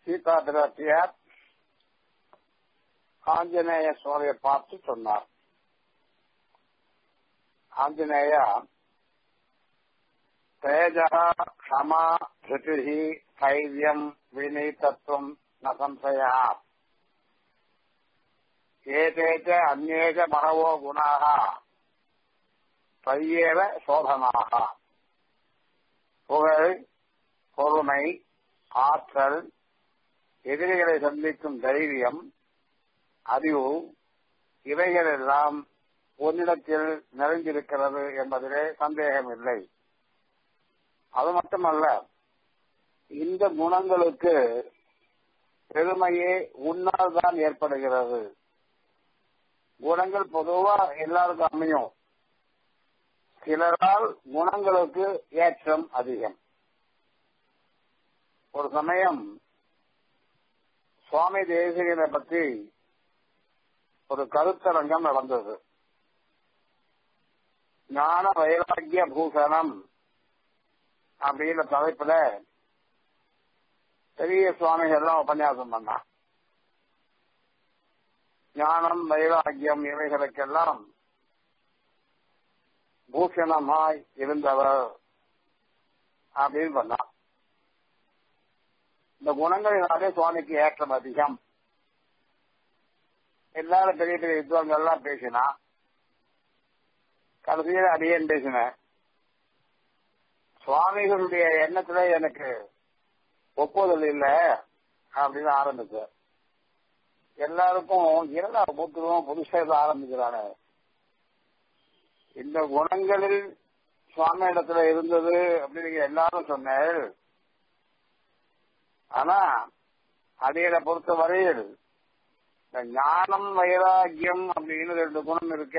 சீதா பிராட்டியார் ஆஞ்சநேய சுவாமியை பார்த்து சொன்னார் ஆஞ்சநேயா தேஜா க்ஷமா திருதி தைரியம் வினீதத்துவம் ந சம்சயா ஏதே ச அந்நே ச பகவோ குணாக பையேவ சோதனாக புகழ் பொறுமை ஆற்றல் எதிரிகளை சந்திக்கும் தைரியம் அறிவு இவைகளெல்லாம் உன்னிடத்தில் நிறைந்திருக்கிறது என்பதிலே சந்தேகமில்லை அது மட்டுமல்ல இந்த குணங்களுக்கு பெருமையே உன்னால் தான் ஏற்படுகிறது குணங்கள் பொதுவா எல்லாருக்கும் அமையும் சிலரால் குணங்களுக்கு ஏற்றம் அதிகம் ஒரு சமயம் சுவாமி தேசிகனை பற்றி ஒரு கருத்தரங்கம் நடந்தது ஞான வைராக்கிய பூஷணம் அப்படிங்கிற தலைப்புல பெரிய சுவாமிகள்லாம் உபன்யாசம் பண்ணான் ஞானம் வைராக்கியம் இவைகளுக்கெல்லாம் பூஷணமாய் இருந்தவர் அப்படின்னு பண்ணான் இந்த குணங்களினாலே சுவாமிக்கு ஏற்றம் அதிகம் எல்லாரும் பெரிய பெரிய வித்வான்கள்லாம் பேசினா கடைசியில் அடியேன் பேசினேன் சுவாமிகளுடைய எண்ணத்துல எனக்கு ஒப்புதல் இல்லை அப்படின்னு ஆரம்பிச்சார் எல்லாருக்கும் இரண்டா மூத்துருவோம் புதுசா இதை ஆரம்பிக்கிறானே இந்த குணங்களில் சுவாமி இடத்துல இருந்தது அப்படின்னு எல்லாரும் சொன்னேன் ஆனா அடியனை பொறுத்த வரையில் இந்த ஞானம் வைராக்கியம் அப்படின்னு ரெண்டு குணம் இருக்க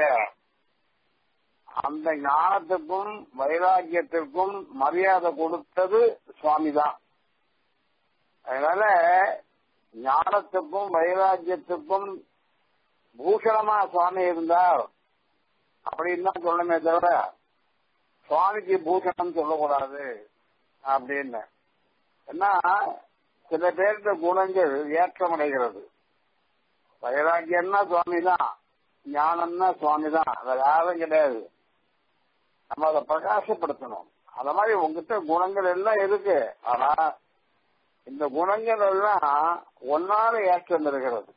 அந்த ஞானத்துக்கும் வைராக்கியத்திற்கும் மரியாதை கொடுத்தது சுவாமி தான் அதனால ஞானத்துக்கும் வைராக்கியத்துக்கும் பூஷணமா சுவாமி இருந்தார் அப்படின்னு தான் சொல்லணுமே தவிர சுவாமிக்கு பூஷணம் சொல்லக்கூடாது அப்படின்னு ஏன்னா சில பேருக்கு குணங்கள் ஏற்றமடைகிறது வைராக்கியம்னா சுவாமி தான் ஞானம்னா சுவாமி தான் வேற யாரும் கிடையாது நம்ம அதை பிரகாசப்படுத்தணும் அத மாதிரி உங்ககிட்ட குணங்கள் எல்லாம் இருக்கு ஆனா இந்த குணங்கள் எல்லாம் ஒன்னால ஏற்றம் இருக்கிறது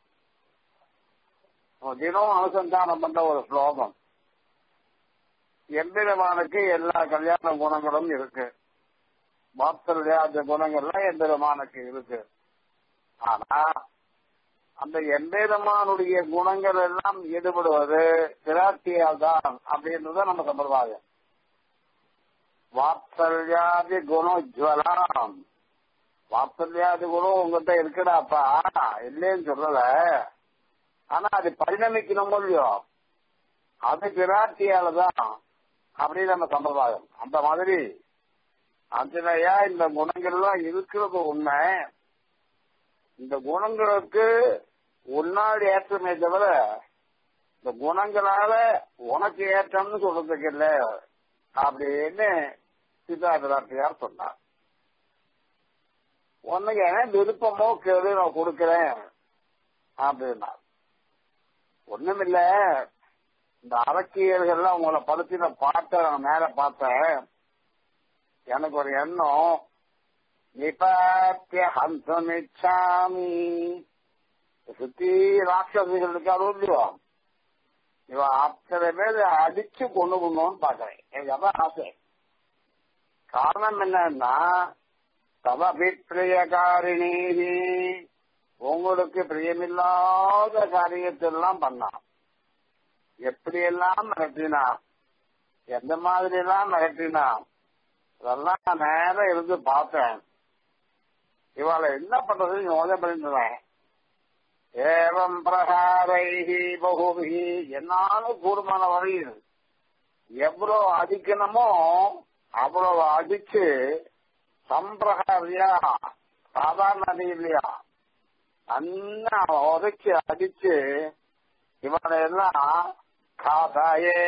தினம் அனுசந்தானம் பண்ற ஒரு ஸ்லோகம் எம்பெருமானுக்கு எல்லா கல்யாண குணங்களும் இருக்கு பாப்தருடைய குணங்கள்லாம் எம்பெருமானுக்கு இருக்கு ஆனா அந்த எம்பெருமானுடைய குணங்கள் எல்லாம் ஈடுபடுவது பிராட்டியால் தான் அப்படின்றத நம்ம சம்பிரதாயம் வாத்சல்யாதி குணோஜ்வலாம் வாத்சல்யாதி குணம் உங்ககிட்ட இருக்குடாப்பா இல்லைன்னு சொல்லல ஆனா அது பரிணமிக்கணும் இல்லையோ அது பிராட்டியால தான் அப்படின்னு நம்ம சம்பிரதாயம் அந்த மாதிரி அஞ்சனையா இந்த குணங்கள்லாம் இருக்கிறது உண்மை இந்த குணங்களுக்கு உன்னால் ஏற்றமே தவிர இந்த குணங்களால உனக்கு ஏற்றம்னு சொல்றதுக்கு இல்ல அப்படின்னு சீதா பிராட்டியார் சொன்னார் உனக்கு என்ன விருப்பமோ கேடு நான் கொடுக்கிறேன் அப்படின்னா ஒண்ணுமில்ல இந்த அரக்கியல்கள்லாம் உங்களை படுத்தின பாட்ட நான் மேல பார்த்தேன் எனக்கு ஒரு எண்ணம் நிபாத்திய ஹம்சமிச்சாமி சுத்தி ராட்சசிகள் இருக்காரோ இல்லையோ இவன் அத்தனை பேர் அடிச்சு கொண்டு போகணும்னு பாக்குறேன் எனக்கு அதான் ஆசை காரணம் என்னன்னா தவபிப்பிரியகாரிணி உங்களுக்கு பிரியமில்லாத காரியத்தெல்லாம் பண்ணான் எப்படியெல்லாம் மிரட்டினா எந்த மாதிரி எல்லாம் மிரட்டினா அதெல்லாம் நான் நேரம் இருந்து பார்த்தேன் இவாளை என்ன பண்றதுன்னு யோசனை பண்ணிட்டு ஏவம் பிரகாரைஹி பகுபிஹி என்னாலும் கூடுமான வரையில் எவ்வளவு அடிக்கணுமோ அவ்வளவு அடிச்சு சம்பிரகாரியா சாதாரண அடி இல்லையா அண்ணா உதைச்சு அடிச்சு இவனை எல்லாம் காதாயே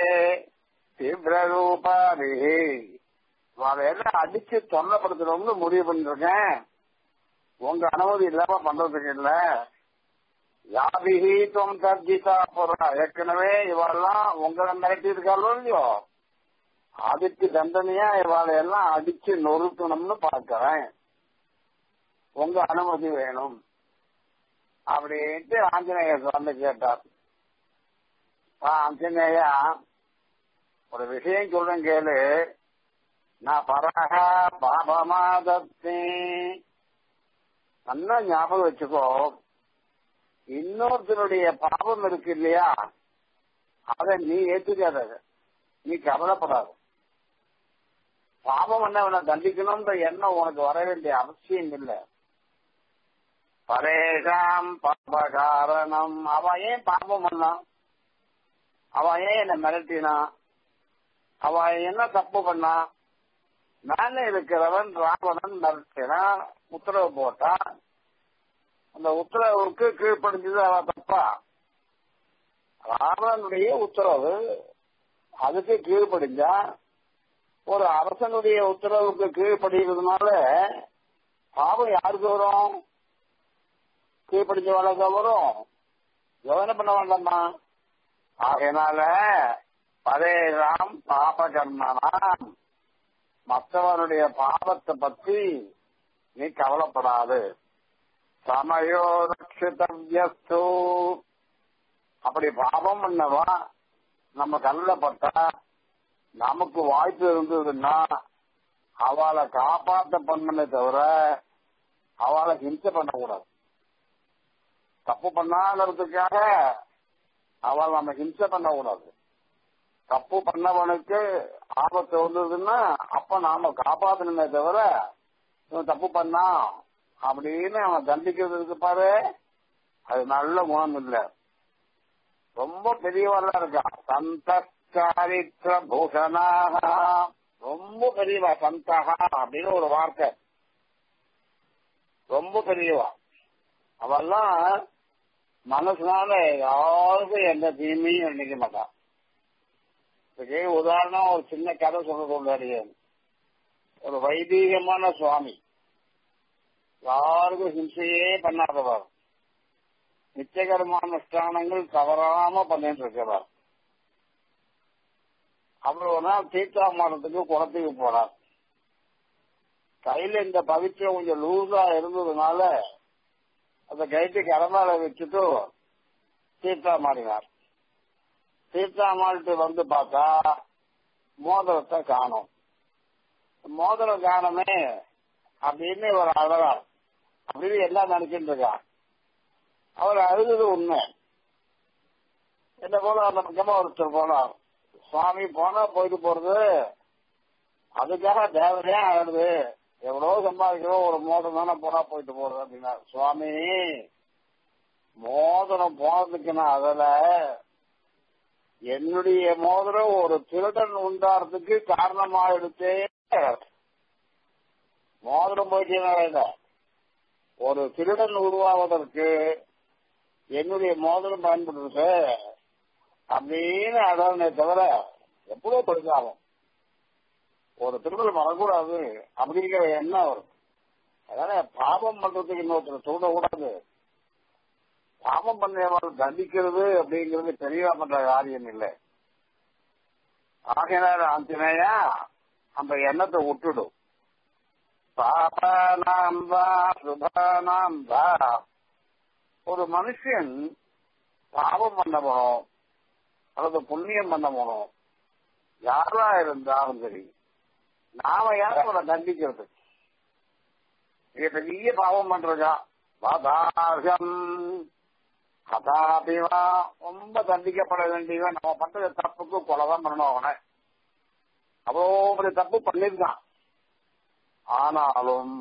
தீவிரரூபாரிஹி இவனை எல்லாம் அடிச்சு தொல்லப்படுத்தணும்னு முடிவு பண்ணிருக்கேன் உங்க அனுமதி இல்லாம பண்றதுக்கு இல்ல யாபிகி துவம் தர்ஜிதா போறா ஏற்கனவே இவெல்லாம் உங்களை மிரட்டி இருக்காளோ இல்லையோ அதுக்கு தண்டனையா இவாளை எல்லாம் அடிச்சு நொறுக்கணும்னு பாக்கிறேன் உங்க அனுமதி வேணும் அப்படின்ட்டு ஆஞ்சநேயர் வந்து கேட்டார் ஆஞ்சநேயா ஒரு விஷயம் சொல்றேன் கேளு நான் பரக பாபமாதத்தே நல்லா ஞாபகம் வச்சுக்கோ இன்னொருத்தனுடைய பாவம் இருக்கு இல்லையா அதை நீ ஏத்துக்காத நீ கவலைப்படாத பாவம் என்ன அவனை தண்டிக்கணும்ன்ற எண்ணம் உனக்கு வர வேண்டிய அவசியம் இல்லை பரேஷாம் பாபகாரணம் அவ ஏன் பாபம் பண்ணான் அவ ஏன் என்ன மிரட்டினான் அவ என்ன தப்பு பண்ணா மேல இருக்கிறவன் ராவணன் மிரட்டினா உத்தரவு போட்டான் அந்த உத்தரவுக்கு கீழ்ப்படிஞ்சது அவ தப்பா ராவணனுடைய உத்தரவு அதுக்கு கீழ்ப்படிஞ்சா ஒரு அரசனுடைய உத்தரவுக்கு கீழ்ப்படுகிறதுனால பாவம் யாருக்கு வரும் கீழ்ப்படிஞ்ச வழக்க வரும் யோசனை பண்ண வேண்டாமா ஆகையினால பரேராம் பாப கர்மனாம் மற்றவனுடைய பாவத்தை பத்தி நீ கவலைப்படாது சமயோ ரட்சிதவியஸ்து அப்படி பாவம் பண்ணவா நம்ம கல்லப்பட்டா நமக்கு வாய்ப்பு இருந்ததுன்னா அவளை காப்பாத்த பண்ணமே தவிர அவளை ஹிம்சை பண்ணக்கூடாது தப்பு பண்ணாங்கிறதுக்காக அவள் நம்ம ஹிம்சை பண்ணக்கூடாது தப்பு பண்ணவனுக்கு ஆபத்து வந்ததுன்னா அப்ப நாம காப்பாத்தணுமே தவிர இவன் தப்பு பண்ணா அப்படின்னு அவன் தண்டிக்கிறதுக்கு பாரு அது நல்ல குணம் இல்லை ரொம்ப பெரியவெல்லாம் இருக்கான் சந்த சாரித்திர பூஷணாக ரொம்ப பெரியவா சந்தகா அப்படின்னு ஒரு வார்த்தை ரொம்ப பெரியவா அவெல்லாம் மனசுனால யாருக்கும் எந்த தீமையும் நினைக்க மாட்டான் இதுக்கு உதாரணம் ஒரு சின்ன கதை சொல்றது உள்ளாரு ஒரு வைதீகமான சுவாமி யாருக்கும் ஹிம்சையே பண்ணாதவர் நிச்சயகரமான தவறாம பண்ணிட்டு இருக்கிறார் அவர் ஒரு நாள் தீர்த்தாமரத்துக்கு குளத்துக்கு போனார் கையில இந்த பவித்திரம் கொஞ்சம் லூசா இருந்ததுனால அந்த கைட்டு கடமால வச்சுட்டு தீர்த்தா மாறினார் தீர்த்தா மாறிட்டு வந்து பார்த்தா மோதிரத்தை காணும் மோதிரம் காணமே அப்படின்னு ஒரு அழகார் அப்படின்னு எல்லாம் நினைச்சிட்டு இருக்கான் அவர் அழுது உண்மை என்ன போல அந்த பக்கமா ஒருத்தர் போனார் சுவாமி போனா போயிட்டு போறது அதுக்காக தேவையா ஆயிடுது எவ்வளவு சம்பாதிக்கிறோம் ஒரு மோதிரம் தானே போனா போயிட்டு போறது அப்படின்னா சுவாமி மோதிரம் போனதுக்கு நான் அதுல என்னுடைய மோதிரம் ஒரு திருடன் உண்டாறதுக்கு காரணமாயிடுச்சே மோதிரம் போயிட்டே ஒரு திருடன் உருவாவதற்கு என்னுடைய மோதிரம் பயன்படுறது அப்படின்னு அதானே தவிர எவ்வளவு பெருசாகும் ஒரு திருடல் வரக்கூடாது அப்படிங்கிற எண்ணம் வரும் அதனால பாவம் பண்றதுக்கு இன்னொருத்தர் தூண்டக்கூடாது பாவம் பண்ணவர்கள் தண்டிக்கிறது அப்படிங்கிறது தெரியவா பண்ற காரியம் இல்லை ஆகையினால ஆஞ்சநேயா அந்த எண்ணத்தை விட்டுடும் பாபானாம் வா சுபானாம் வா ஒரு மனுஷன் பாவம் பண்ண போனோம் அல்லது புண்ணியம் பண்ண போனோம் யாரா இருந்தாலும் சரி நாம யாரும் அவனை தண்டிக்கிறது இது பெரிய பாவம் பண்றதா வாதார்கம் கதாபிவா ரொம்ப தண்டிக்கப்பட வேண்டியவன் நம்ம பண்ற தப்புக்கு கொலைதான் பண்ணணும் அவனை அவ்வளோ பெரிய தப்பு பண்ணிருக்கான் ஆனாலும்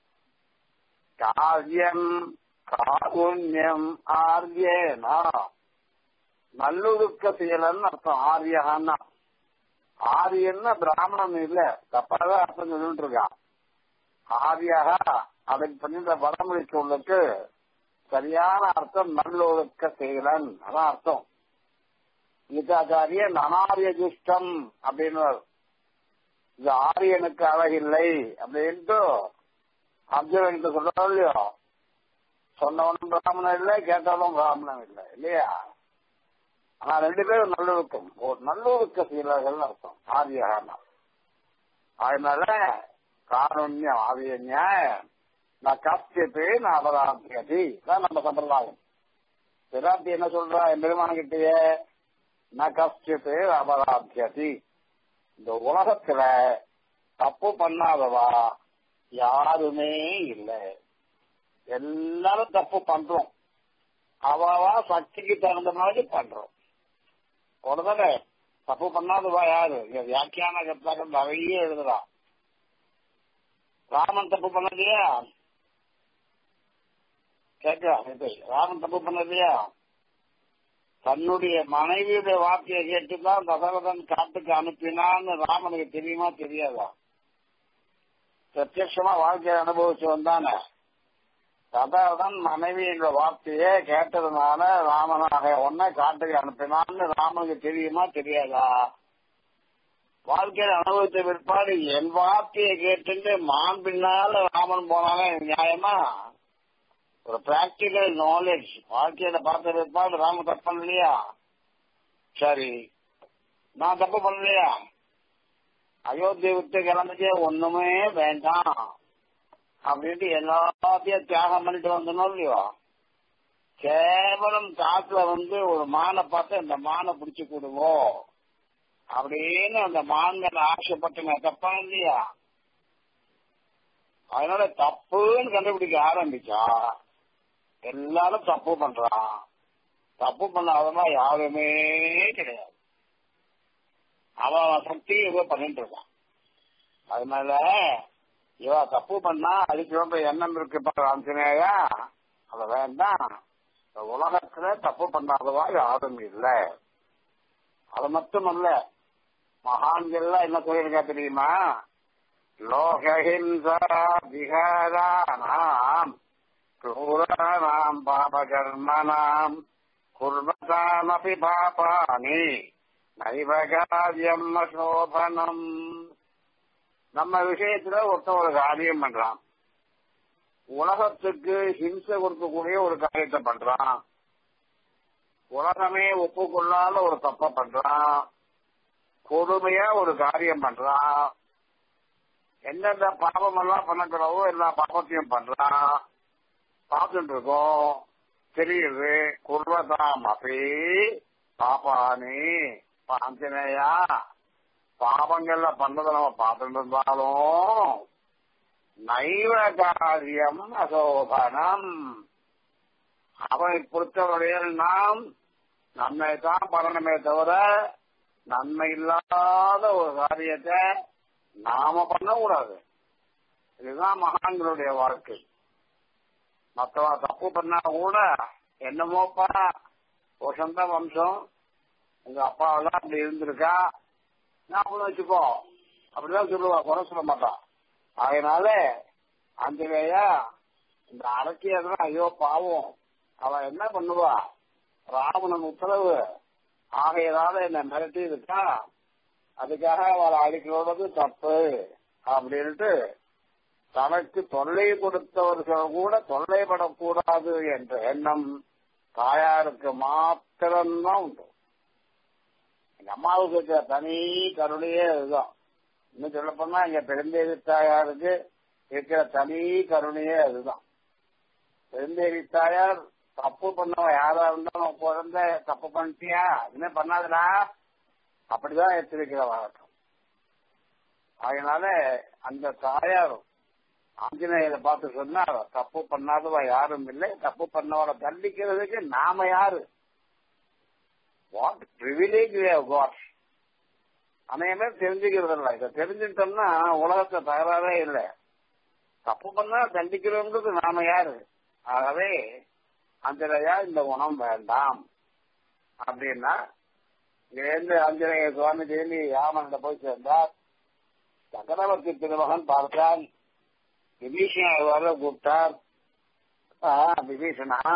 காரியம் காருண்யம் ஆர்யேனா நல்லொழுக்க செயலன்னு அர்த்தம் ஆரியகான்னா ஆரியன்னா பிராமணன் இல்ல தப்பாதான் அர்த்தம் சொல்லிட்டு இருக்கான் ஆரியகா அதுக்கு பண்ணின்ற வடமொழி சொல்லுக்கு சரியான அர்த்தம் நல்லொழுக்க செயலன் அதான் அர்த்தம் கீதாச்சாரிய நனாரிய துஷ்டம் அப்படின்னு இது ஆரியனுக்கு அழகில்லை அப்படின்ட்டு அர்ஜுனன் சொல்றோம் இல்லையோ சொன்னவனும் பிராமணன் இல்லை கேட்டவனும் பிராமணன் இல்லை இல்லையா ஆனா ரெண்டு பேரும் நல்லொழுக்கம் ஒரு நல்லொழுக்க சீலர்கள் அர்த்தம் ஆரியகான அதனால காருண்யம் ஆரிய நியாயம் நான் கஷ்டத்து நான் அபராத்தியதி தான் நம்ம சம்பிரதாயம் பிராட்டி என்ன சொல்றா என் பெருமானகிட்டயே ந கஷ்டத்து அபராத்தியதி இந்த உலகத்துல தப்பு பண்ணாதவா யாருமே இல்லை எல்லாரும் தப்பு பண்றோம் அவாவா சக்திக்கு தகுந்த மாதிரி பண்றோம் உடனே தப்பு பண்ணாதவா யாரு இங்க வியாக்கியான கர்த்தாக்கள் நிறைய எழுதுறான் ராமன் தப்பு பண்ணலையா கேட்கா ராமன் தப்பு பண்ணலையா தன்னுடைய மனைவியுடைய வார்த்தையை கேட்டுதான் தசரதன் காட்டுக்கு அனுப்பினான்னு ராமனுக்கு தெரியுமா தெரியாதா பிரத்யட்சமா வாழ்க்கையை அனுபவிச்சு வந்தானே தசரதன் மனைவியோட வார்த்தையே கேட்டதுனால ராமனாக ஒன்ன காட்டுக்கு அனுப்பினான்னு ராமனுக்கு தெரியுமா தெரியாதா வாழ்க்கையில அனுபவித்த பிற்பாடு என் வார்த்தையை கேட்டுட்டு மான் பின்னால ராமன் போனாலே நியாயமா ஒரு பிராக்டிக்கல் நாலேஜ் வாழ்க்கையில பார்த்த பிற்பாடு ராம தப்பு பண்ணலையா சரி நான் தப்பு பண்ணலையா அயோத்தியை விட்டு கிளம்பிச்சே ஒண்ணுமே வேண்டாம் அப்படின்ட்டு எல்லாத்தையும் தியாகம் பண்ணிட்டு வந்தனும் இல்லையோ கேவலம் காட்டுல வந்து ஒரு மானை பார்த்து இந்த மானை பிடிச்சு கொடுவோம் அப்படின்னு அந்த மான்கள் ஆசைப்பட்டு தப்பா இல்லையா அதனால தப்புன்னு கண்டுபிடிக்க ஆரம்பிச்சா எல்லாரும் தப்பு பண்றான் தப்பு பண்ணாதமா யாருமே கிடையாது அவன் சக்தி ஏதோ பண்ணிட்டு இருக்கான் அதனால இவ தப்பு பண்ணா அதுக்கு ரொம்ப எண்ணம் இருக்கு ஆஞ்சநேயா அத வேண்டாம் உலகத்துல தப்பு பண்ணாதவா யாரும் இல்லை அது மட்டுமல்ல மகான்கள்லாம் என்ன சொல்லியிருக்கா தெரியுமா லோகஹிம்சா விஹாராணாம் क्रूराणाम् पापकर्मणाम् कुर्वतामपि पापानि நைவ காரியம் அசோபனம் நம்ம விஷயத்துல ஒருத்தன் ஒரு காரியம் பண்றான் உலகத்துக்கு ஹிம்சை கொடுக்கக்கூடிய ஒரு காரியத்தை பண்றான் உலகமே ஒப்புக்கொள்ளாத ஒரு தப்ப பண்றான் கொடுமையா ஒரு காரியம் பண்றான் எந்தெந்த பாவம் எல்லாம் பண்ணக்கூடாதோ எல்லா பாவத்தையும் பண்றான் பார்த்துட்டு இருக்கோம் தெரியுது குர்வதாம் அப்படி பாப்பானி ஆஞ்சநேயா பாவங்கள்ல பண்றதை நம்ம பார்த்துட்டு இருந்தாலும் நைவ காரியம் அசோபனம் அவனை பொறுத்தவரையில் நாம் நன்மை தான் பண்ணணுமே தவிர நன்மை இல்லாத ஒரு காரியத்தை நாம பண்ணக்கூடாது இதுதான் மகான்களுடைய வாழ்க்கை மத்தவா தப்பு பண்ணா கூட என்னமோப்பா ஒரு சொந்த வம்சம் உங்க அப்பாவெல்லாம் அப்படி இருந்திருக்கா ஞாபகம் வச்சுக்கோ அப்படிதான் சொல்லுவா குறை சொல்ல மாட்டான் அதனால அஞ்சலையா இந்த அரசியல் ஐயோ பாவம் அவ என்ன பண்ணுவா ராவணன் உத்தரவு ஆகையதால என்ன மிரட்டி இருக்கா அதுக்காக அவளை அழிக்கிறோடு தப்பு அப்படின்ட்டு தனக்கு தொல்லை கொடுத்தவர்கள் கூட தொல்லைப்படக்கூடாது என்ற எண்ணம் தாயாருக்கு மாத்திரம்தான் உண்டு எங்க அம்மாவுக்கு இருக்கிற தனி கருணையே அதுதான் இன்னும் சொல்ல போனா எங்க பெருந்தேவி தாயாருக்கு இருக்கிற தனி கருணையே அதுதான் பெருந்தேவி தாயார் தப்பு பண்ணவன் யாரா இருந்தாலும் குழந்தை தப்பு பண்ணிட்டியா இன்னும் பண்ணாதடா அப்படிதான் எச்சரிக்கிற வழக்கம் அதனால அந்த தாயார் ஆஞ்சநேயரை பார்த்து சொன்னார் தப்பு பண்ணாதவ யாரும் இல்லை தப்பு பண்ணவரை தண்டிக்கிறதுக்கு நாம யாரு வாட் ப்ரிவிலேஜ் காட் அனையமே தெரிஞ்சுக்கிறது இல்லை இதை தெரிஞ்சுட்டோம்னா உலகத்தை தகராறே இல்லை தப்பு பண்ணா தண்டிக்கிறோங்கிறது நாம யாரு ஆகவே அஞ்சனையா இந்த குணம் வேண்டாம் அப்படின்னா இங்கிருந்து ஆஞ்சநேய சுவாமி தேவி ராமன் போய் சேர்ந்தார் சக்கரவர்த்தி திருமகன் பார்த்தால் விபீஷண வர கூப்பிட்டார் விபீஷணா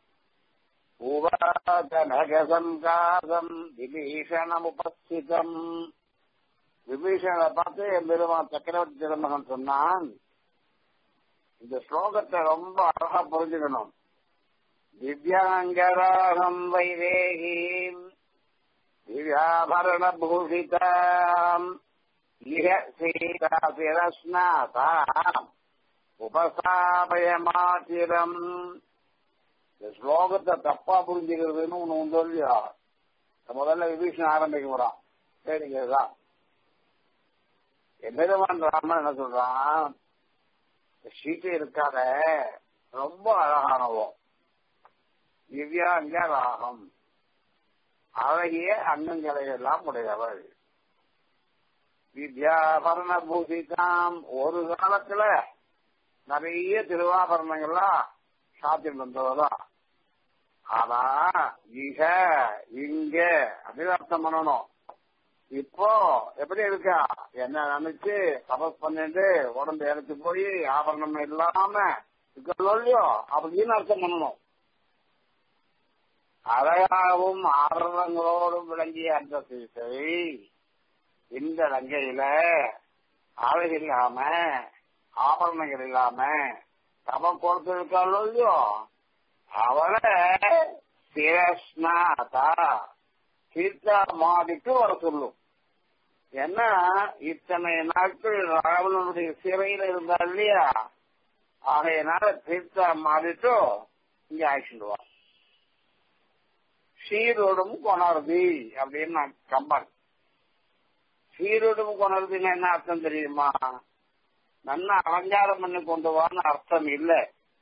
உபாதனகசங்காதம் விபீஷணம் உபஸ்திதம் விபீஷணனை பார்த்து என் பெருமான் சக்கரவர்த்தி திருமகன் சொன்னான் இந்த ஸ்லோகத்தை ரொம்ப அழகா புரிஞ்சுக்கணும் திவ்யாங்கராகம் வைதேகீம் திவ்யாபரண பூஷிதாம் இக சீதாசிரஸ்நாதாம் உபசாபயமாத்திரம் இந்த ஸ்லோகத்தை தப்பா புரிஞ்சுக்கிறதுன்னு ஒண்ணு உண்டு இல்லையா முதல்ல விபீஷன் ஆரம்பிக்க போறான் சரிங்கதான் எம்பெருமான் ராமன் என்ன சொல்றான் சீட்டை இருக்காத ரொம்ப அழகானவோ திவ்யாங்க ராகம் அழகிய அங்கங்களை எல்லாம் உடையவள் வித்யாபரண பூசிதாம் ஒரு காலத்துல நிறைய திருவாபரணங்கள்லாம் சாத்திட்டு வந்தவதான் ஆனா இக இங்க அப்படின்னு அர்த்தம் பண்ணணும் இப்போ எப்படி இருக்கா என்ன நினைச்சு தபஸ் பண்ணிட்டு உடம்பு இறச்சு போய் ஆபரணம் இல்லாம இருக்கோ இல்லையோ அப்படின்னு அர்த்தம் பண்ணணும் அழகாகவும் ஆபரணங்களோடும் விளங்கிய அந்த சீசை இந்த லங்கையில அழகு இல்லாம ஆபரணங்கள் இல்லாம தபம் கொடுத்து இருக்காளோ இல்லையோ அவளை சிரஸ்நாதா சீதா மாடிக்கு வர சொல்லும் ஏன்னா இத்தனை நாட்கள் ராவணனுடைய சிறையில இருந்தா இல்லையா ஆகையனால தீர்த்தா மாறிட்டு இங்க ஆயிடுவா சீரோடும் கொணர்தி அப்படின்னு கம்பன் சீரோடும் கொணர்தின்னு என்ன அர்த்தம் தெரியுமா நல்லா அலங்காரம் பண்ணி கொண்டு வான்னு அர்த்தம் இல்லை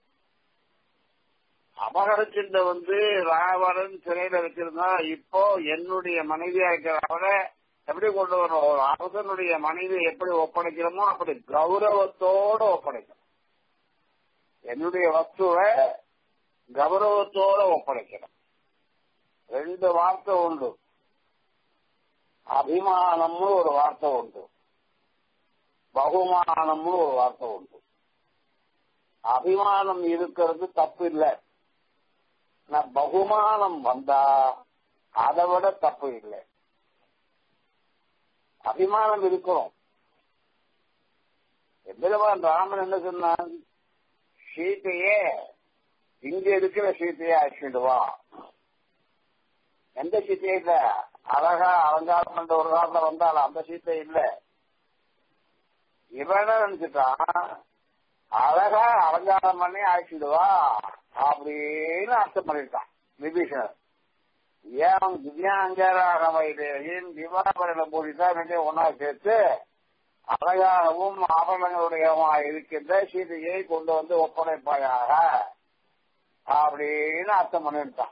அபகரிச்சுட்ட வந்து ராவணன் சிறையில வச்சிருந்தா இப்போ என்னுடைய மனைவியா இருக்கிறவரை எப்படி கொண்டு வரணும் ஒரு அரசனுடைய மனைவி எப்படி ஒப்படைக்கிறோமோ அப்படி கௌரவத்தோட ஒப்படைக்கணும் என்னுடைய வஸ்துவை கௌரவத்தோட ஒப்படைக்கணும் ரெண்டு வார்த்தை உண்டு அபிமானம்னு ஒரு வார்த்தை உண்டு பகுமானம்னு ஒரு வார்த்தை உண்டு அபிமானம் இருக்கிறது தப்பு இல்லை பகுமானம் வந்தா அதை விட தப்பு இல்லை அபிமானம் இருக்கிறோம் எம்பெருமான் ராமன் என்ன சொன்னான் சீத்தையே இங்க இருக்கிற சீத்தையே அழிச்சுடுவா எந்த சீத்தையும் இல்ல அழகா அலங்காரம் பண்ற ஒரு காலத்துல வந்தாலும் அந்த சீத்தை இல்ல இவன் நினைச்சுட்டான் அழகா அலங்காரம் பண்ணி அழைச்சிடுவா அப்படின்னு அர்த்தம் பண்ணிட்டான் விபீஷணர் ஏன் திவ்யாங்கராக வைதேகின் திவாபரண பூஜிதான் ரெண்டே ஒன்னா சேர்த்து அழகாகவும் ஆபரணங்களுடையமாக இருக்கின்ற சீதையை கொண்டு வந்து ஒப்படைப்பாயாக அப்படின்னு அர்த்தம் பண்ணிட்டான்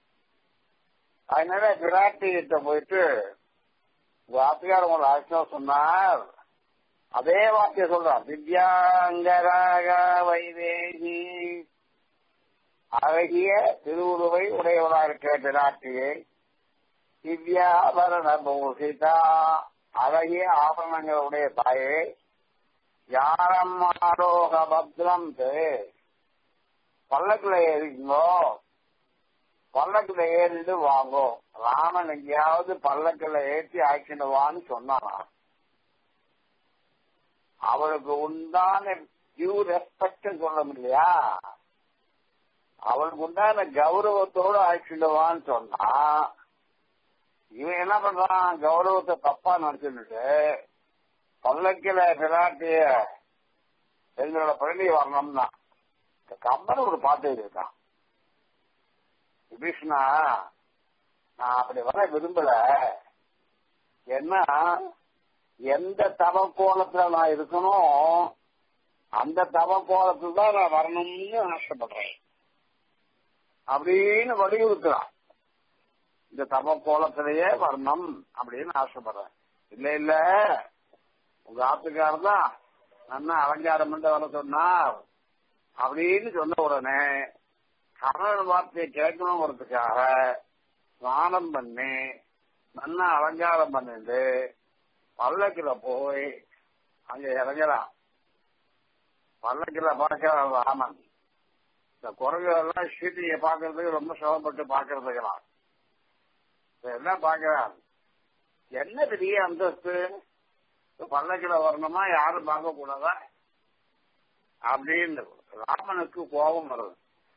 அதனால பிராட்டிகிட்ட போயிட்டு வாத்தியார் உங்களை அர்த்தம் சொன்னார் அதே வார்த்தைய சொல்றான் திவ்யாங்கராக வைதேகி அழகிய திருவுருவை உடையவளா இருக்கிற பிராட்டியை திவ்யாபரண பூசிதா அழகிய ஆபரணங்களுடைய தாயே யாரம் ஆரோக பத்ரம் பல்லக்குல ஏறிங்களோ பல்லக்குல ஏறிட்டு வாங்கோ ராமன் எங்கேயாவது பல்லக்குல ஏற்றி ஆக்கிடுவான்னு சொன்னானா அவளுக்கு உண்டான டியூ ரெஸ்பெக்ட் சொல்ல முடியா அவளுக்கு உண்டான கௌரவத்தோடு ஆக்கிடுவான்னு சொன்னா இவன் என்ன பண்றான் கௌரவத்தை தப்பா நினைச்சுட்டு பல்லக்கில பிராட்டிய எங்களோட பழனி வரணும்னா கம்பன் ஒரு பாட்டு இருக்கான் விபீஷ்ணா நான் அப்படி வர விரும்பல ஏன்னா எந்த தவ கோலத்துல நான் இருக்கணும் அந்த தவ கோலத்துல தான் நான் வரணும்னு ஆசைப்படுறேன் அப்படின்னு வலியுறுத்துறான் இந்த தவ கோலத்திலேயே வரணும் அப்படின்னு ஆசைப்படுறேன் இல்ல இல்ல உங்க ஆத்துக்காரர் தான் நல்லா அலங்காரம் பண்ணி வர சொன்னார் அப்படின்னு சொன்ன உடனே கர்ணன் வார்த்தையை கேட்கணுங்கிறதுக்காக ஸ்நானம் பண்ணி நல்லா அலங்காரம் பண்ணிட்டு பல்லக்கில போய் அங்க இறங்குறான் பல்லக்கில பார்க்கிறான் ராமன் இந்த குரங்குகள்லாம் சீட்டியை பார்க்கறதுக்கு ரொம்ப சிரமப்பட்டு பார்க்கறதுக்கலாம் என்ன பார்க்கிறான் என்ன பெரிய அந்தஸ்து பல்லக்கில வரணுமா யாரும் பார்க்க கூடாதா அப்படின்னு ராமனுக்கு கோபம் வருது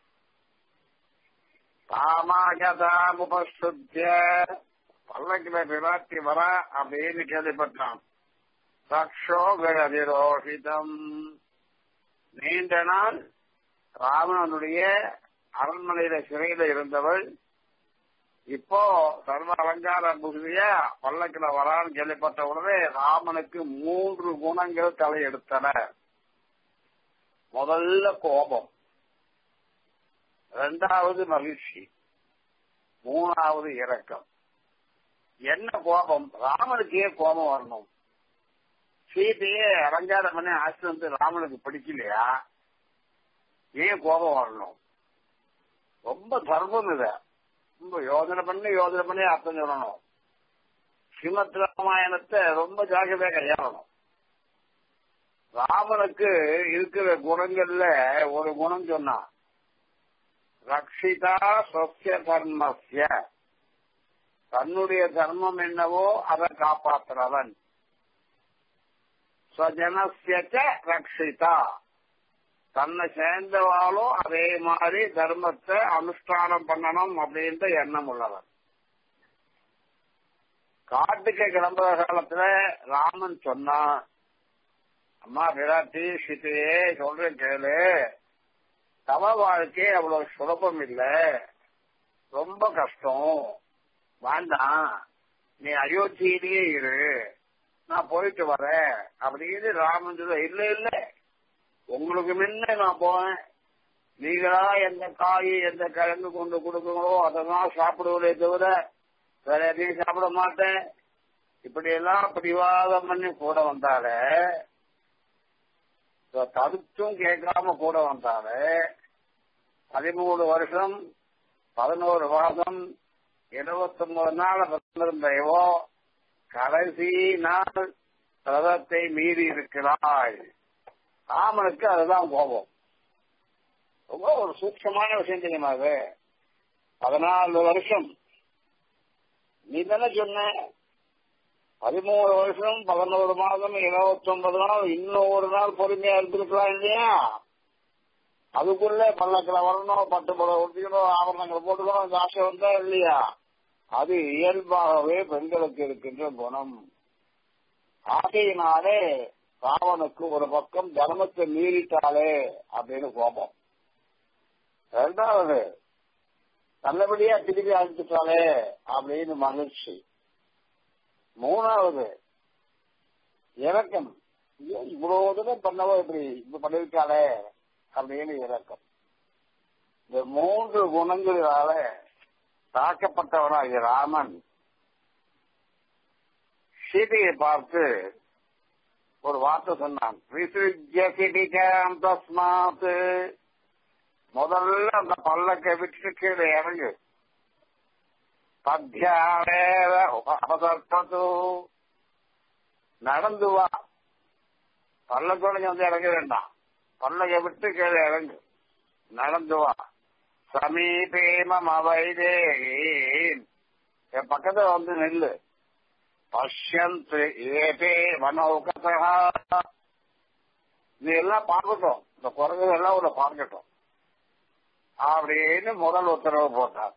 ராமாகதாமுபசுத்திய பல்லக்கில விராட்டி வர அப்படின்னு கேள்விப்பட்டான் ரக்ஷோகதிரோஷிதம் நீண்ட நாள் ராவணனுடைய அரண்மனையில சிறையில இருந்தவள் இப்போ சர்வ அலங்கார புகுதியா பல்லக்கில வரான்னு கேள்விப்பட்ட உடனே ராமனுக்கு மூன்று குணங்கள் தலையெடுத்தன முதல்ல கோபம் இரண்டாவது மகிழ்ச்சி மூணாவது இரக்கம் என்ன கோபம் ராமனுக்கே கோபம் வரணும் சீதையே அலங்காரம் பண்ணி ஆசை வந்து ராமனுக்கு பிடிக்கலையா ஏன் கோபம் வரணும் ரொம்ப தர்மம் இத ரொம்ப யோஜனை பண்ணி யோஜனை பண்ணி அர்த்தம் சொல்லணும் ஸ்ரீமத் ராமாயணத்தை ரொம்ப ஜாகிரதையா கையாளணும் ராமனுக்கு இருக்கிற குணங்கள்ல ஒரு குணம் சொன்னான் ரக்ஷிதா சொசிய தர்மஸ்ய தன்னுடைய தர்மம் என்னவோ அதை காப்பாற்றுறவன் ஸ்வஜனசிய ரக்ஷிதா தன்னை சேர்ந்தவாலும் அதே மாதிரி தர்மத்தை அனுஷ்டானம் பண்ணணும் அப்படின்ற எண்ணம் உள்ளவன் காட்டுக்கு கிளம்புற காலத்துல ராமன் சொன்னான் அம்மா விராட்டி சீதையே சொல்றேன் கேளு தவ வாழ்க்கை அவ்வளவு சுலபம் இல்ல ரொம்ப கஷ்டம் வேண்டாம் நீ அயோத்தியிலேயே இரு நான் போயிட்டு வரேன் அப்படின்னு ராமன் சொல்ல இல்ல இல்ல உங்களுக்கு முன்ன நான் போவேன் நீங்களா எந்த காய் எந்த கிழங்கு கொண்டு கொடுக்குங்களோ அதெல்லாம் சாப்பிடுவதே தவிர வேற எதையும் சாப்பிட மாட்டேன் இப்படி எல்லாம் பிடிவாதம் பண்ணி கூட வந்தாலே தடுத்தும் கேட்காம கூட வந்தாலே பதிமூணு வருஷம் பதினோரு மாதம் இருபத்தி ஒன்பது நாள் பிறந்திருந்தேவோ கடைசி நாள் ரதத்தை மீறி இருக்கிறாய் ராமனுக்கு அதுதான் கோபம் ரொம்ப ஒரு சூட்சமான விஷயம் தெரியுமா அது பதினாலு வருஷம் நீ தானே சொன்ன பதிமூணு வருஷம் பதினோரு மாதம் இருபத்தி ஒன்பது நாள் இன்னும் ஒரு நாள் பொறுமையா இருந்திருக்கலாம் இல்லையா அதுக்குள்ள பல்லக்கில் வரணும் பட்டு புடவை ஒட்டிக்கணும் ஆபரணங்களை போட்டுக்கணும் இந்த ஆசை வந்தா இல்லையா அது இயல்பாகவே பெண்களுக்கு இருக்கின்ற குணம் ஆசையினாலே ராவனுக்கு ஒரு பக்கம் தர்மத்தை மீறிட்டாலே அப்படின்னு கோபம் ரெண்டாவது நல்லபடியா திருப்பி அழைச்சிட்டாலே அப்படின்னு மகிழ்ச்சி மூணாவது இறக்கம் இவ்வளவு தூரம் பண்ணவோ இப்படி இப்ப பண்ணிருக்காளே அப்படின்னு இறக்கம் இந்த மூன்று குணங்களால தாக்கப்பட்டவனாகிய ராமன் சீதையை பார்த்து ஒரு வார்த்தை சொன்னான் தஸ்மாத் முதல்ல அந்த பல்லக்கை விட்டு கீழே இறங்கு பத்தியாவேவ அபதர்ப்பது நடந்து வா பல்லக்கோட வந்து இறங்க வேண்டாம் பல்லக்கை விட்டு கீழே இறங்கு நடந்து வா சமீபே மம வைதேகி என் பக்கத்துல வந்து நெல்லு பஷ்யந்து ஏபே மனோகசா இது எல்லாம் பார்க்கட்டும் இந்த குரங்கு எல்லாம் உள்ள பார்க்கட்டும் அப்படின்னு முதல் உத்தரவு போட்டார்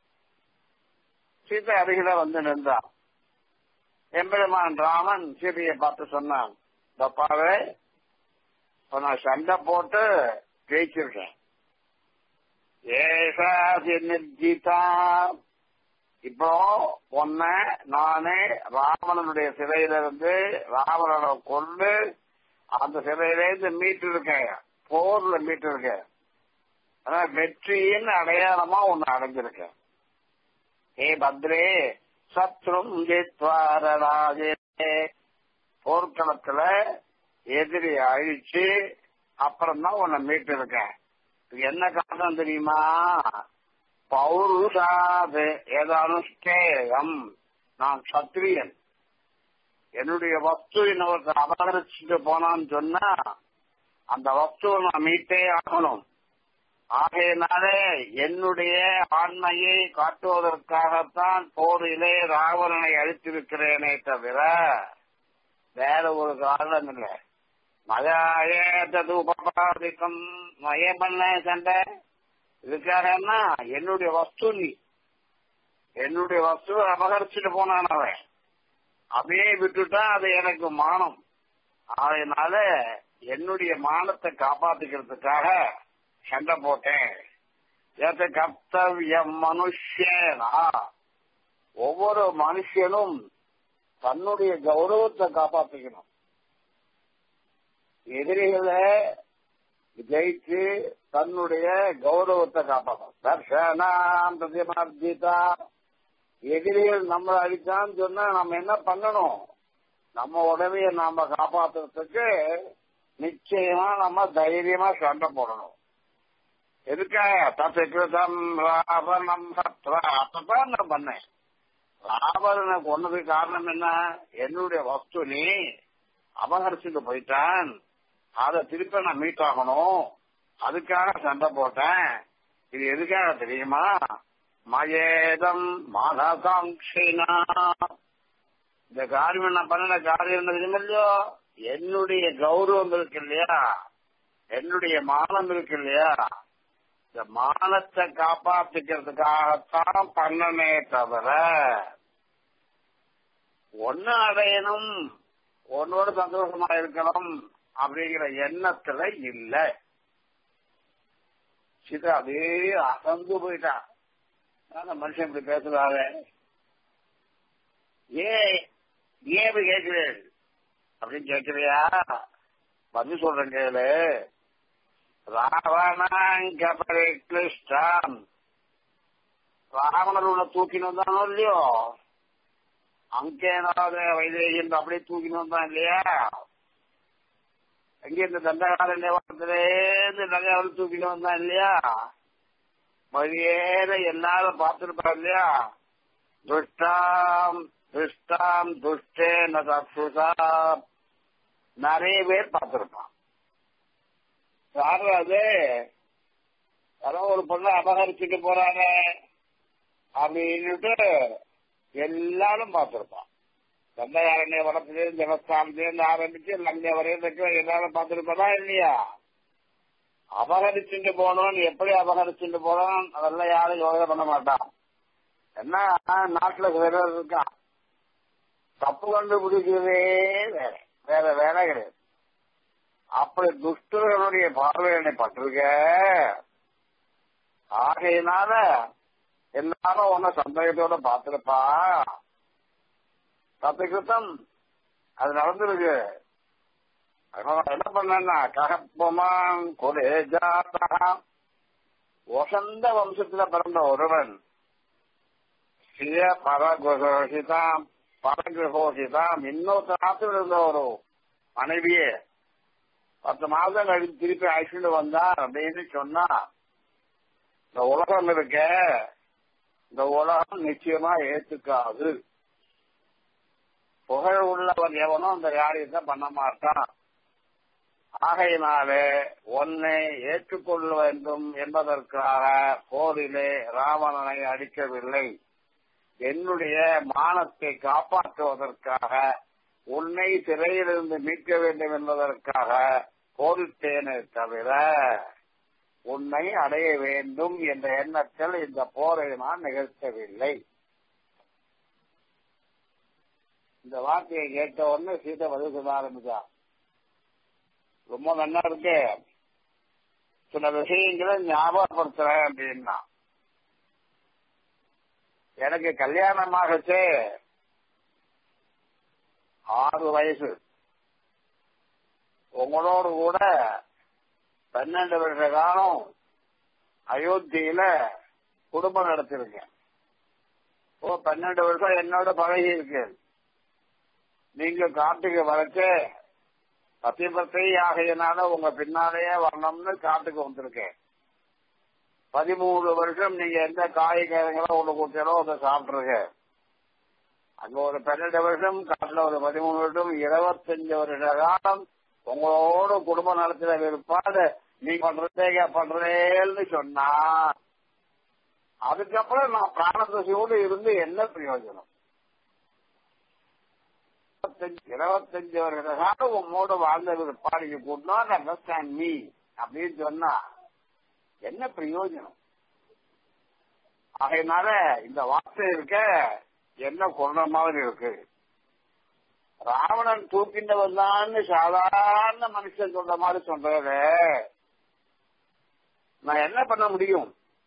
சீதை அருகில வந்து நின்றான் எம்பெருமான் ராமன் சீதையை பார்த்து சொன்னான் தப்பாவே இப்ப நான் சண்டை போட்டு ஜெயிச்சிருக்கேன் ஏசாதி நிர்ஜிதா இப்போ உன்ன நானே ராவணனுடைய சிறையில இருந்து ராவணனை கொண்டு அந்த சிறையிலேருந்து மீட்டு இருக்கேன் போர்ல மீட்டு இருக்கேன் ஆனா வெற்றியின் அடையாளமா ஒன்னு அடைஞ்சிருக்கேன் ஏ பத்ரே சத்ரும் ஜெத்வாரராஜே போர்க்களத்துல எதிரி அழிச்சு அப்புறம் தான் உன்னை மீட்டு இருக்கேன் என்ன காரணம் தெரியுமா பௌருஷாது ஏதானுஷ்டேயம் நான் சத்திரியன் என்னுடைய வஸ்து இன்னொருத்தர் அபகரிச்சுட்டு போனான்னு சொன்னா அந்த வஸ்துவை நான் மீட்டே ஆகணும் ஆகையினாலே என்னுடைய ஆண்மையை காட்டுவதற்காகத்தான் போரிலே ராவணனை அழித்திருக்கிறேனே தவிர வேற ஒரு காரணம் இல்லை மயாயேதது உபபாதிக்கம் நான் ஏன் பண்ண சண்டை இதுக்காகன்னா என்னுடைய வஸ்து நீ என்னுடைய வஸ்துவை அபகரிச்சுட்டு போனான் அவன் அப்படியே விட்டுட்டா அது எனக்கு மானம் அதனால என்னுடைய மானத்தை காப்பாத்திக்கிறதுக்காக சண்டை போட்டேன் எது கர்த்தவியம் மனுஷனா ஒவ்வொரு மனுஷனும் தன்னுடைய கௌரவத்தை காப்பாத்திக்கணும் எதிரிகளை ஜெயிச்சு தன்னுடைய கௌரவத்தை காப்பாற்றணும் தர்ஷனாம் பிரதிமார்ஜிதா எதிரிகள் நம்மளை அடிச்சான்னு சொன்னா நம்ம என்ன பண்ணணும் நம்ம உடமைய நாம காப்பாத்துறதுக்கு நிச்சயமா நம்ம தைரியமா சண்டை போடணும் எதுக்காக தத்துக்கிருதம் ராவணம் சத்ரா அப்பதான் நான் பண்ணேன் ராவணனை கொன்னதுக்கு காரணம் என்ன என்னுடைய வஸ்து நீ அபகரிச்சுட்டு போயிட்டான் அதை திருப்பி நான் மீட் ஆகணும் அதுக்காக சண்டை போட்டேன் இது எதுக்காக தெரியுமா மயேதம் மானசாங்கினா இந்த காரியம் நான் பண்ணின காரியம் என்ன தெரியுமா இல்லையோ என்னுடைய கௌரவம் இருக்கு இல்லையா என்னுடைய மானம் இருக்கு இல்லையா இந்த மானத்தை காப்பாத்திக்கிறதுக்காகத்தான் பண்ணனே தவிர ஒன்னு அடையணும் உன்னோட சந்தோஷமா இருக்கணும் அப்படிங்கிற எண்ணத்துல இல்ல சித அதே அசந்து போயிட்டான் அந்த மனுஷன் இப்படி பேசுறாரு ஏன் ஏன் இப்படி கேட்கிறேன் அப்படின்னு கேட்கிறியா பதில் சொல்றேன் கேளு ராவணாங்கபரி கிளிஷ்டான் ராவணர் உன்னை தூக்கின்னு வந்தானோ இல்லையோ அங்கேனாவது வைதேகின்ற அப்படியே தூக்கின்னு வந்தான் இல்லையா எங்க இந்த தண்டகாரண்ய வாரத்திலேருந்து நகையாவில் தூக்கின்னு வந்தான் இல்லையா வழியேற எல்லாரும் பார்த்திருப்பார் இல்லையா துஷ்டாம் துஷ்டாம் துஷ்டே நசுசா நிறைய பேர் பார்த்திருப்பான் யாரு அது யாரோ ஒரு பொண்ணை அபகரிச்சுட்டு போறாங்க அப்படின்னுட்டு எல்லாரும் பார்த்திருப்பான் தண்டகாரண்ய வனத்திலேருந்து தேவஸ்தானத்திலேருந்து ஆரம்பிச்சு லங்க வரையும் இருக்கிற எல்லாரும் பார்த்திருப்பதா இல்லையா அபகரிச்சுட்டு போனோம் எப்படி அபகரிச்சுட்டு போனோம் அதெல்லாம் யாரும் யோகை பண்ண மாட்டான் என்ன நாட்டுல வேற இருக்கான் தப்பு கண்டுபிடிக்கிறதே வேற வேற வேலை கிடையாது அப்படி துஷ்டர்களுடைய பார்வையினை பட்டிருக்க ஆகையினால எல்லாரும் ஒன்ன சந்தேகத்தோட பார்த்திருப்பா தத்துக்கிருத்தம் அது நடந்திருக்கு அதனால என்ன பண்ணா ககப்பமான் கொலே ஜாதா வசந்த வம்சத்துல பிறந்த ஒருவன் சிய பரகுரோஷிதாம் பரகுரோஷிதாம் இன்னொருத்தராத்துல இருந்த ஒரு மனைவியே பத்து மாதம் கழித்து திருப்பி அழைச்சிட்டு வந்தார் அப்படின்னு சொன்னா இந்த உலகம் இருக்க இந்த உலகம் நிச்சயமா ஏத்துக்காது புகழ் உள்ளவன் எவனும் அந்த காரியத்தை பண்ண மாட்டான் ஆகையினாலே உன்னை ஏற்றுக்கொள்ள வேண்டும் என்பதற்காக போரிலே ராவணனை அடிக்கவில்லை என்னுடைய மானத்தை காப்பாற்றுவதற்காக உன்னை சிறையிலிருந்து மீட்க வேண்டும் என்பதற்காக போரிட்டேனே தவிர உன்னை அடைய வேண்டும் என்ற எண்ணத்தில் இந்த போரை நான் நிகழ்த்தவில்லை இந்த வார்த்தையை கேட்ட உடனே சீதை பதில் சொல்ல ஆரம்பிச்சா ரொம்ப நல்லா இருக்கு சில விஷயங்களை ஞாபகப்படுத்துறேன் அப்படின்னா எனக்கு கல்யாணமாகச்சு ஆறு வயசு உங்களோடு கூட பன்னெண்டு வருஷ காலம் அயோத்தியில குடும்பம் நடத்திருக்கேன் ஓ பன்னெண்டு வருஷம் என்னோட பழகி இருக்கு நீங்க காட்டுக்கு வரைச்சு பத்திபத்தை ஆகையினால உங்க பின்னாலேயே வரணும்னு காட்டுக்கு வந்திருக்கேன் பதிமூணு வருஷம் நீங்க எந்த காய்கறிகளோ ஒண்ணு கொடுத்தாலோ அதை சாப்பிட்டுருக்க அங்க ஒரு பன்னெண்டு வருஷம் காட்டுல ஒரு பதிமூணு வருஷம் இருபத்தஞ்சு வருஷ காலம் உங்களோட குடும்ப நடத்தின விற்பாடு நீ பண்றதே பண்றேன்னு சொன்னா அதுக்கப்புறம் நான் பிராணதசையோடு இருந்து என்ன பிரயோஜனம் இருபத்தஞ்சு இருபத்தஞ்சு வருட காலம் உம்மோட வாழ்ந்த பாடிக்கு கூட்டணும் அண்டர்ஸ்டாண்ட் மீ அப்படின்னு சொன்னா என்ன பிரயோஜனம் ஆகையினால இந்த வார்த்தை இருக்க என்ன கொண்ட மாதிரி இருக்கு ராவணன் தூக்கின்றவன் தான் சாதாரண மனுஷன் சொல்ற மாதிரி சொல்றது நான் என்ன பண்ண முடியும்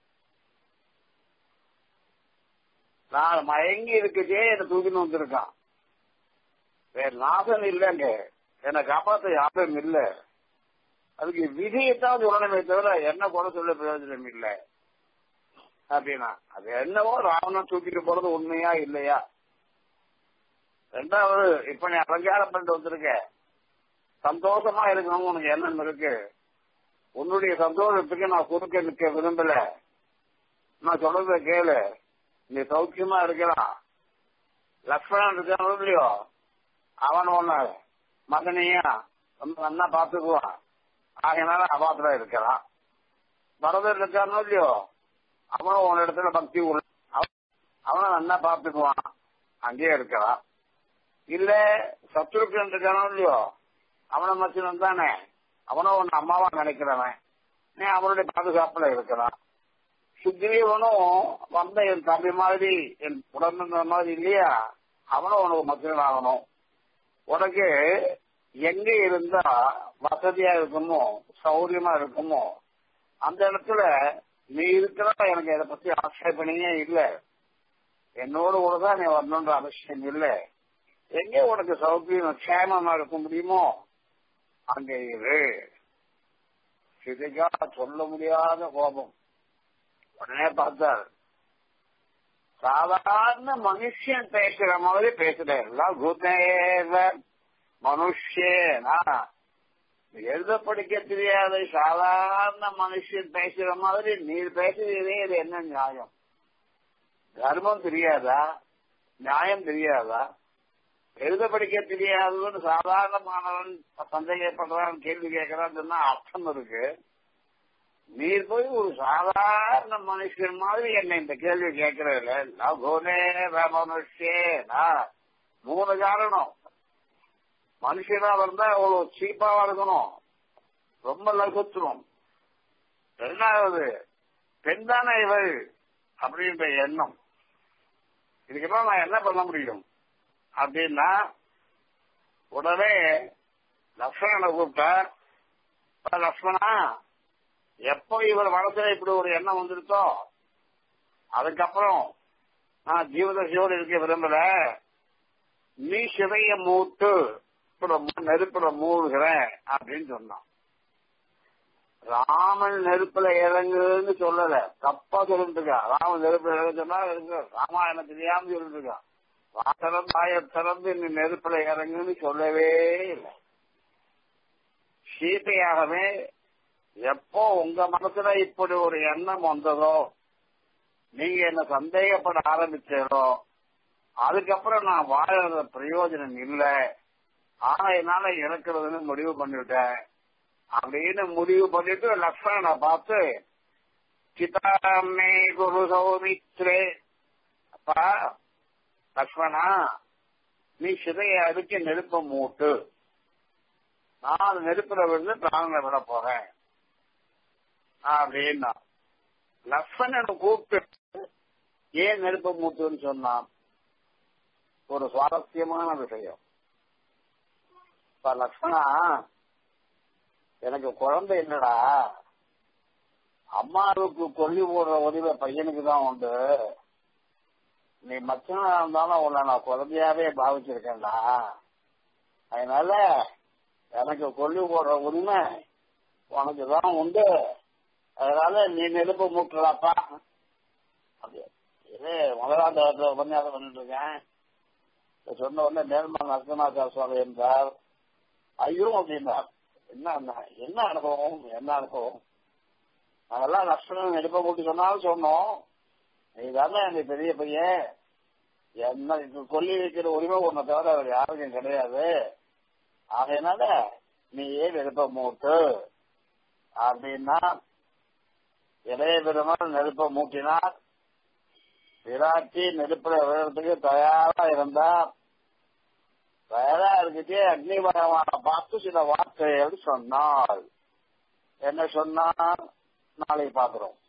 நான் மயங்கி இருக்குச்சே என்ன தூக்கின்னு வந்திருக்கான் வேற நாசம் இல்லைங்க என்னை காப்பாத்த யாரும் இல்ல அதுக்கு விதியைத்தான் சொல்லணுமே தவிர என்ன கூட சொல்ல பிரயோஜனம் இல்லை அப்படின்னா அது என்னவோ ராவணன் தூக்கிட்டு போறது உண்மையா இல்லையா ரெண்டாவது இப்ப நீ அலங்காரம் பண்ணிட்டு வந்திருக்க சந்தோஷமா இருக்கணும் உனக்கு எண்ணம் இருக்கு உன்னுடைய சந்தோஷத்துக்கு நான் குறுக்க நிக்க விரும்பல நான் சொல்றத கேளு நீ சௌக்கியமா இருக்கலாம் லக்ஷ்மணன் இருக்கானோ இல்லையோ அவன் ஒண்ணு மகனையா ரொம்ப நல்லா பாத்துக்குவான் ஆகையினால அபாத்திர இருக்கிறான் பரதர் இருக்கானோ இல்லையோ அவனும் உன் இடத்துல பக்தி உள்ள அவனும் நல்லா பாத்துக்குவான் அங்கேயே இருக்கிறான் இல்ல சத்ருக்கன் இருக்கானோ இல்லையோ அவனை மச்சினன் தானே அவனும் உன் அம்மாவா நினைக்கிறவன் நீ அவனுடைய பாதுகாப்புல இருக்கிறான் சுக்ரீவனும் வந்த என் தம்பி மாதிரி என் உடம்பு மாதிரி இல்லையா அவனும் உனக்கு மச்சினன் ஆகணும் உனக்கு எங்க இருந்தா வசதியா இருக்குமோ சௌரியமா இருக்குமோ அந்த இடத்துல நீ இருக்கிற எனக்கு இதை பத்தி ஆட்சேபனையே இல்ல என்னோட கூட தான் நீ வரணுன்ற அவசியம் இல்ல எங்க உனக்கு சௌகரியம் க்ஷேமமா இருக்க முடியுமோ அங்க இரு சிதைகா சொல்ல முடியாத கோபம் உடனே பார்த்தார் சாதாரண மனுஷன் பேசுற மாதிரி பேசுறாரு மனுஷனா எழுத படிக்க தெரியாத சாதாரண மனுஷன் பேசுற மாதிரி நீர் பேசுறதே இது என்ன நியாயம் தர்மம் தெரியாதா நியாயம் தெரியாதா எழுத படிக்க தெரியாதுன்னு சாதாரண மாணவன் சந்தேகப்படுறான் கேள்வி கேட்கறான்னு சொன்னா அர்த்தம் இருக்கு நீர் போய் ஒரு சாதாரண மனுஷன் மாதிரி என்ன இந்த கேள்வி கேட்கறதுல லகுனே மனுஷேனா மூணு காரணம் மனுஷனா இருந்தா அவ்வளவு சீப்பாவா இருக்கணும் ரொம்ப லகுத்துரும் ரெண்டாவது பெண் தானே இவள் அப்படின்ற எண்ணம் இதுக்கெல்லாம் நான் என்ன பண்ண முடியும் அப்படின்னா உடனே லக்ஷ்மணனை கூப்பிட்டா லக்ஷ்மணா எப்போ இவர் மனசுல இப்படி ஒரு எண்ணம் வந்துருச்சோ அதுக்கப்புறம் நான் ஜீவதசையோடு இருக்க விரும்பல நீ சிதைய மூட்டு நெருப்புல மூழ்கிறேன் அப்படின்னு சொன்னான் ராமன் நெருப்புல இறங்குன்னு சொல்லல தப்பா சொல்லிட்டு இருக்கான் ராமன் நெருப்புல இறங்க சொன்னா ராமாயணம் தெரியாம சொல்லிட்டு இருக்கான் வாசலம் தாய திறந்து நீ நெருப்புல இறங்குன்னு சொல்லவே இல்லை சீதையாகவே எப்போ உங்க மனசுல இப்படி ஒரு எண்ணம் வந்ததோ நீங்க என்ன சந்தேகப்பட ஆரம்பிச்சதோ அதுக்கப்புறம் நான் வாழறது பிரயோஜனம் இல்லை ஆனா என்னால இறக்குறதுன்னு முடிவு பண்ணிவிட்டேன் அப்படின்னு முடிவு பண்ணிட்டு லக்ஷ்மணனை பார்த்து சிதாமே குரு சௌமித்ரே அப்பா லக்ஷ்மணா நீ சிதையை அடிச்சு நெருப்ப மூட்டு நான் நெருப்புல விழுந்து பிராணனை விட போறேன் அப்படின்னா லக்ஷ்மணனை கூப்பிட்டு ஏன் நெருப்ப மூட்டுன்னு சொன்னான் ஒரு சுவாரஸ்யமான விஷயம் இப்ப லக்ஷ்மணா எனக்கு குழந்தை இல்லடா அம்மாவுக்கு கொல்லி போடுற உதவி பையனுக்கு தான் உண்டு நீ மச்சனா இருந்தாலும் உன்னை நான் குழந்தையாவே பாவிச்சிருக்கேன்டா அதனால எனக்கு கொல்லி போடுற உரிமை உனக்கு தான் உண்டு அதனால நீ நெருப்பு மூட்டலாப்பா அப்படியே இது முதலாம் தரத்துல உபன்யாசம் பண்ணிட்டு இருக்கேன் சொன்ன உடனே நேர்மன் நரசிம்மாச்சார சுவாமி என்றார் ஐயோ அப்படின்னார் என்ன என்ன அனுபவம் என்ன அனுபவம் நாங்கெல்லாம் லட்சணம் நெருப்ப கூட்டி சொன்னாலும் சொன்னோம் நீ தானே அந்த பெரிய பையன் என்ன கொல்லி வைக்கிற உரிமை உன்னை தவிர அவர் யாருக்கும் கிடையாது ஆகையினால நீ ஏன் நெருப்ப மூட்டு அப்படின்னா இளைய பெருமாள் நெருப்ப மூட்டினார் விராட்டி நெருப்புல விழுறதுக்கு தயாரா இருந்தா வேளார்கிட்டே அக்னி பகவான பார்த்து சில வார்த்தைகள் சொன்னாள் என்ன சொன்னா நாளை பார்க்கிறோம்